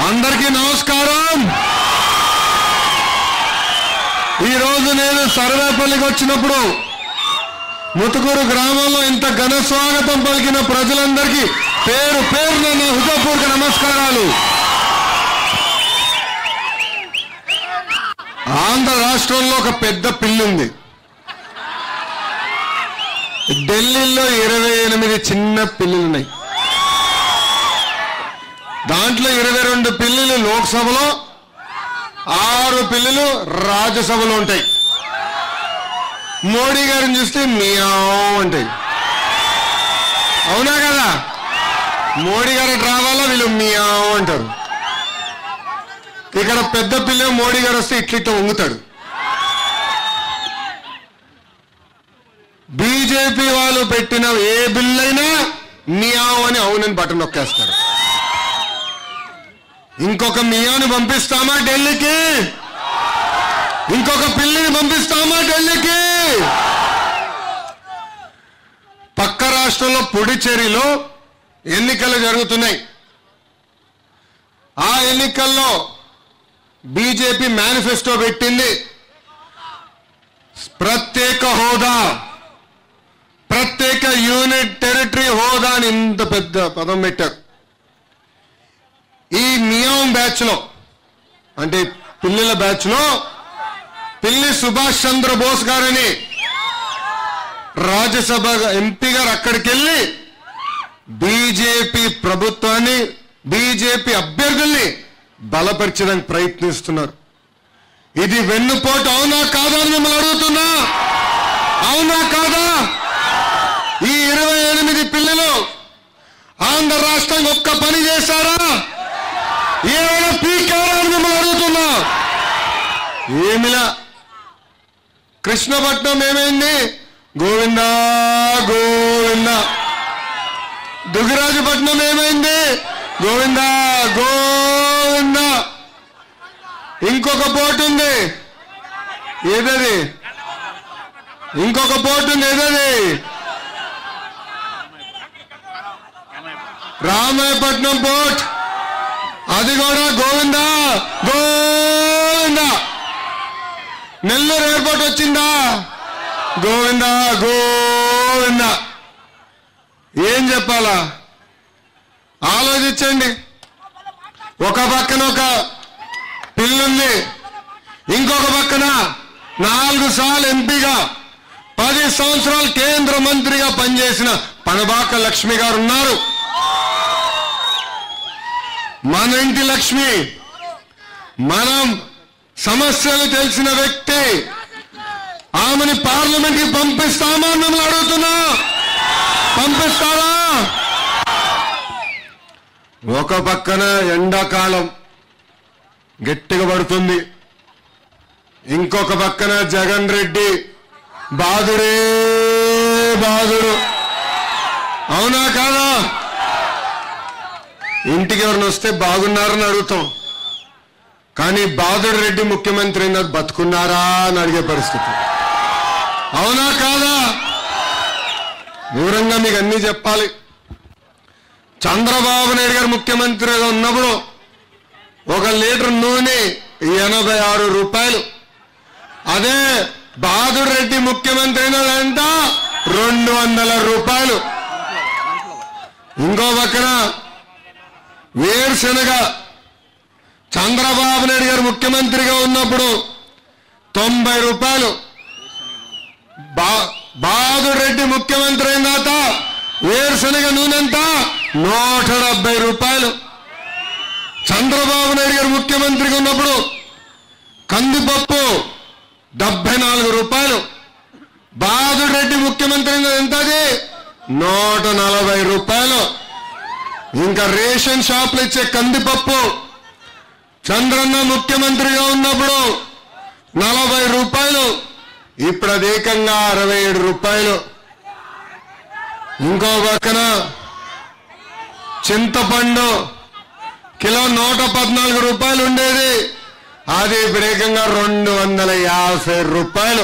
అందరికీ నమస్కారం ఈరోజు నేను సర్వేపల్లికి వచ్చినప్పుడు ముతుకూరు గ్రామంలో ఇంత ఘన స్వాగతం పలికిన ప్రజలందరికీ పేరు పేరున నా హృదయపూర్వక నమస్కారాలు ఆంధ్ర రాష్ట్రంలో ఒక పెద్ద పిల్లుంది ఢిల్లీలో ఇరవై ఎనిమిది చిన్న పిల్లులున్నాయి దాంట్లో ఇరవై రెండు పిల్లులు లోక్సభలో ఆరు పిల్లులు రాజ్యసభలో ఉంటాయి మోడీ గారిని చూస్తే మియావ్ అంటాయి అవునా కదా మోడీ గారు అటు రావాలా వీళ్ళు మియావ్ అంటారు ఇక్కడ పెద్ద పిల్ల మోడీ గారు వస్తే ఇట్లా ఇట్లా వంగుతాడు బీజేపీ వాళ్ళు పెట్టిన ఏ బిల్ అయినా మియావ్ అని అవునని బటన్ నొక్కేస్తారు ఇంకొక మియాని పంపిస్తామా ఢిల్లీకి ఇంకొక పిల్లిని పంపిస్తామా ఢిల్లీకి పక్క రాష్ట్రంలో పుడిచేరిలో ఎన్నికలు జరుగుతున్నాయి ఆ ఎన్నికల్లో బీజేపీ మేనిఫెస్టో పెట్టింది ప్రత్యేక హోదా ప్రత్యేక యూనిట్ టెరిటరీ హోదా అని ఇంత పెద్ద పదం పెట్టారు ఈ మియాం బ్యాచ్ లో అంటే పిల్లల బ్యాచ్ లో పిల్లి సుభాష్ చంద్ర బోస్ గారని రాజ్యసభ ఎంపీ గారు అక్కడికి వెళ్ళి బీజేపీ ప్రభుత్వాన్ని బీజేపీ అభ్యర్థుల్ని బలపరచడానికి ప్రయత్నిస్తున్నారు ఇది వెన్నుపోటు అవునా కాదా అని మిమ్మల్ని అడుగుతున్నా అవునా కాదా ఈ ఇరవై ఎనిమిది పిల్లలు ఆంధ్ర రాష్ట్రానికి ఒక్క పని చేశారా ఏమైనా పీకారా అని మిమ్మల్ని అడుగుతున్నా ఏమిలా కృష్ణపట్నం ఏమైంది గోవిందా గోవింద దుగిరాజపట్నం ఏమైంది గోవిందా గోవింద ఇంకొక పోటు ఉంది ఏదది ఇంకొక పోటు ఉంది ఏదది రామాయపట్నం పోర్ట్ అది కూడా గోవిందా గోవిందా నెల్లూరు ఎయిర్పోర్ట్ వచ్చిందా గోవిందా గోవిందా ఏం చెప్పాలా ఆలోచించండి ఒక పక్కన ఒక పిల్లుంది ఇంకొక పక్కన నాలుగు సార్లు ఎంపీగా పది సంవత్సరాలు కేంద్ర మంత్రిగా పనిచేసిన పనబాక లక్ష్మి గారు ఉన్నారు మన ఇంటి లక్ష్మి మనం సమస్యలు తెలిసిన వ్యక్తి ఆమెని పార్లమెంట్ కి పంపిస్తామా అని మిమ్మల్ని అడుగుతున్నా పంపిస్తారా ఒక పక్కన ఎండాకాలం గట్టిగా పడుతుంది ఇంకొక పక్కన జగన్ రెడ్డి బాధుడే బాధుడు అవునా కాదా ఇంటికి ఎవరిని వస్తే బాగున్నారని అడుగుతాం కానీ బాదుడు రెడ్డి ముఖ్యమంత్రి అయినారు బతుకున్నారా అని అడిగే పరిస్థితి అవునా కాదా వివరంగా మీకు అన్ని చెప్పాలి చంద్రబాబు నాయుడు గారు ముఖ్యమంత్రిగా ఉన్నప్పుడు ఒక లీటర్ నూనె ఎనభై ఆరు రూపాయలు అదే బాదుడు రెడ్డి ముఖ్యమంత్రి అయినదంట రెండు వందల రూపాయలు ఇంకో పక్కన వేరుశనగ చంద్రబాబు నాయుడు గారు ముఖ్యమంత్రిగా ఉన్నప్పుడు తొంభై రూపాయలు బా బాదుడు రెడ్డి ముఖ్యమంత్రి అయిన తర్వాత వేరుశనగ నూనెంత నూట డెబ్బై రూపాయలు చంద్రబాబు నాయుడు గారు ముఖ్యమంత్రిగా ఉన్నప్పుడు కందిపప్పు డెబ్బై నాలుగు రూపాయలు బాదుడు రెడ్డి ముఖ్యమంత్రి అయిన ఎంతది నూట నలభై రూపాయలు ఇంకా రేషన్ షాపులు ఇచ్చే కందిపప్పు చంద్రన్న ముఖ్యమంత్రిగా ఉన్నప్పుడు నలభై రూపాయలు ఇప్పుడు అది ఏకంగా అరవై ఏడు రూపాయలు ఇంకో పక్కన చింతపండు కిలో నూట పద్నాలుగు రూపాయలు ఉండేది అది ఇప్పుడు ఏకంగా రెండు వందల యాభై రూపాయలు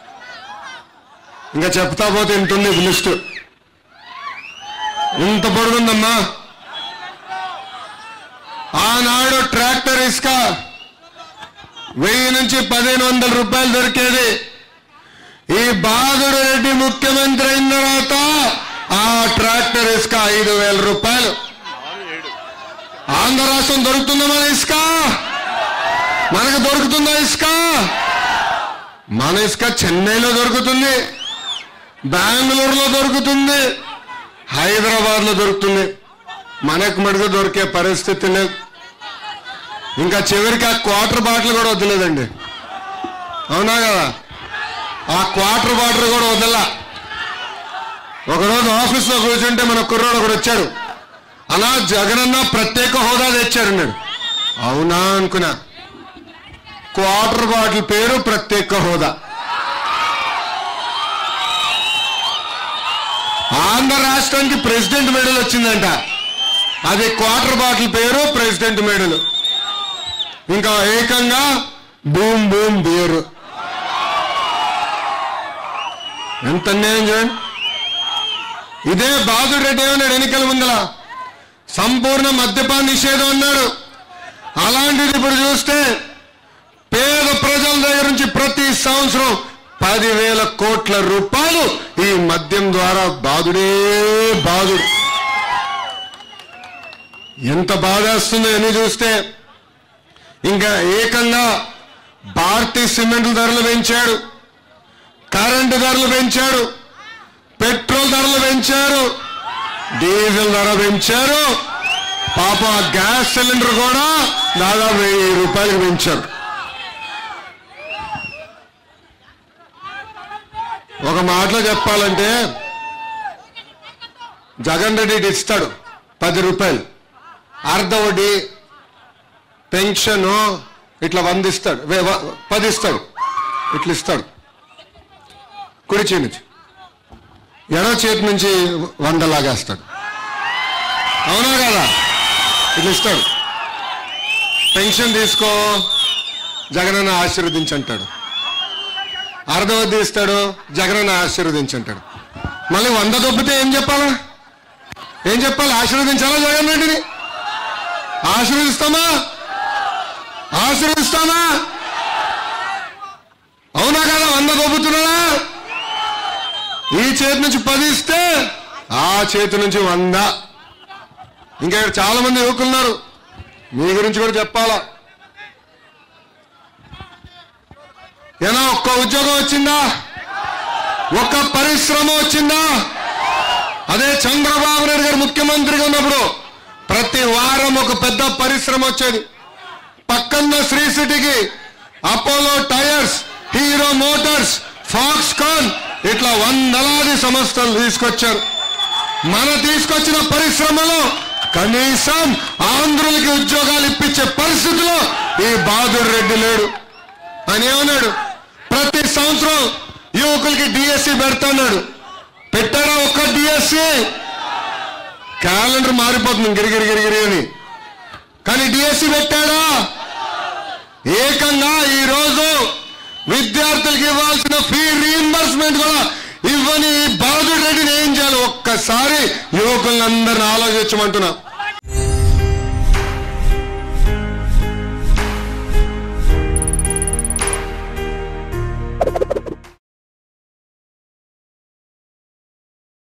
ఇంకా చెప్తా పోతే ఇంటుంది లిస్టు ఇంత పొడుగుందమ్మా ఆనాడు ట్రాక్టర్ ఇసుక వెయ్యి నుంచి పదిహేను వందల రూపాయలు దొరికేది ఈ బాదుడు రెడ్డి ముఖ్యమంత్రి అయిన తర్వాత ఆ ట్రాక్టర్ ఇసుక ఐదు వేల రూపాయలు ఆంధ్ర రాష్ట్రం దొరుకుతుందా మన ఇసుక మనకు దొరుకుతుందా ఇసుక మన ఇసుక చెన్నైలో దొరుకుతుంది బెంగళూరులో దొరుకుతుంది హైదరాబాద్ లో దొరుకుతుంది మనకు మటుకు దొరికే పరిస్థితి లేదు ఇంకా చివరికి ఆ క్వార్టర్ బాటిల్ కూడా వద్దలేదండి అవునా కదా ఆ క్వార్టర్ బాటిల్ కూడా వదల ఒకరోజు ఆఫీస్లో కూర్చుంటే మన కుర్రోడు ఒకడు వచ్చాడు అలా జగనన్న ప్రత్యేక హోదా తెచ్చాడు నేను అవునా అనుకున్నా క్వార్టర్ బాటిల్ పేరు ప్రత్యేక హోదా ఆంధ్ర రాష్ట్రానికి ప్రెసిడెంట్ మెడల్ వచ్చిందంట అది క్వార్టర్ బాటిల్ పేరు ప్రెసిడెంట్ మెడల్ ఇంకా ఏకంగా బూమ్ బూమ్ బియర్ ఎంత అన్యాయం చూడండి ఇదే బాదుడు రెడ్డి ఏమన్నాడు ఎన్నికల ముందల సంపూర్ణ మద్యపాన నిషేధం అన్నాడు అలాంటిది ఇప్పుడు చూస్తే పేద ప్రజల దగ్గర నుంచి ప్రతి సంవత్సరం పదివేల కోట్ల రూపాయలు ఈ మద్యం ద్వారా బాధుడే బాధుడు ఎంత బాధేస్తుందో అని చూస్తే ఇంకా ఏకంగా భారతీయ సిమెంట్ ధరలు పెంచాడు కరెంటు ధరలు పెంచాడు పెట్రోల్ ధరలు పెంచారు డీజిల్ ధర పెంచారు పాప గ్యాస్ సిలిండర్ కూడా దాదాపు వెయ్యి రూపాయలకు పెంచారు ఒక మాటలో చెప్పాలంటే జగన్ రెడ్డి ఇటు ఇస్తాడు పది రూపాయలు అర్ధ వడ్డీ పెన్షన్ ఇట్లా వంద ఇస్తాడు వే- వ- పది ఇస్తాడు ఇట్లా ఇస్తాడు కుడి చేతి నుంచి ఎడవ చేతి నుంచి వంద లాగేస్తాడు అవునా కదా ఇట్లా ఇస్తాడు పెన్షన్ తీసుకో జగనన్న ఆశీర్వదించంటాడు అర్ధవద్ది ఇస్తాడు జగనన్న ఆశీర్వదించంటాడు మళ్ళీ వంద దొబ్బితే ఏం చెప్పాలా ఏం చెప్పాలి ఆశీర్వదించాలా జగన్ రెడ్డిని ఆశీర్వదిస్తామా ఆశీర్వదిస్తామా అవునా కదా వంద దొబ్బుతున్నాడా ఈ చేతి నుంచి పది ఇస్తే ఆ చేతి నుంచి వంద ఇంకా ఇక్కడ చాలా మంది యువకులు ఉన్నారు మీ గురించి కూడా చెప్పాలా ఏనా ఒక్క ఉద్యోగం వచ్చిందా ఒక్క పరిశ్రమ వచ్చిందా అదే చంద్రబాబు నాయుడు గారు ముఖ్యమంత్రిగా ఉన్నప్పుడు ప్రతి వారం ఒక పెద్ద పరిశ్రమ వచ్చేది పక్కన్న శ్రీ సిటీకి Apollo Tyres Hero Motors Foxconn ఇట్లా వందలాది సంస్థలు తీసుకొచ్చారు మన తీసుకొచ్చిన పరిశ్రమలో కనీసం ఆంధ్రులకి ఉద్యోగాలు ఇప్పించే పరిస్థితిలో ఈ బహాదూర్ రెడ్డి లేడు అని ఏమన్నాడు ప్రతి సంవత్సరం యువకులకి డిఎస్సి పెడతాడు పెట్టారా ఒక్క డిఎస్సి క్యాలెండర్ మారిపోతుంది గిరిగిరి గిరిగిరి అని కానీ డిఎస్సి పెట్టాడా ఏకంగా ఈ రోజు విద్యార్థులకు ఇవ్వాల్సిన ఫీ రీఇంబర్స్మెంట్ కూడా ఇవ్వని ఈ బాధుడు రెడ్డిని ఏం చేయాలి ఒక్కసారి యువకులందరిని ఆలోచించమంటున్నా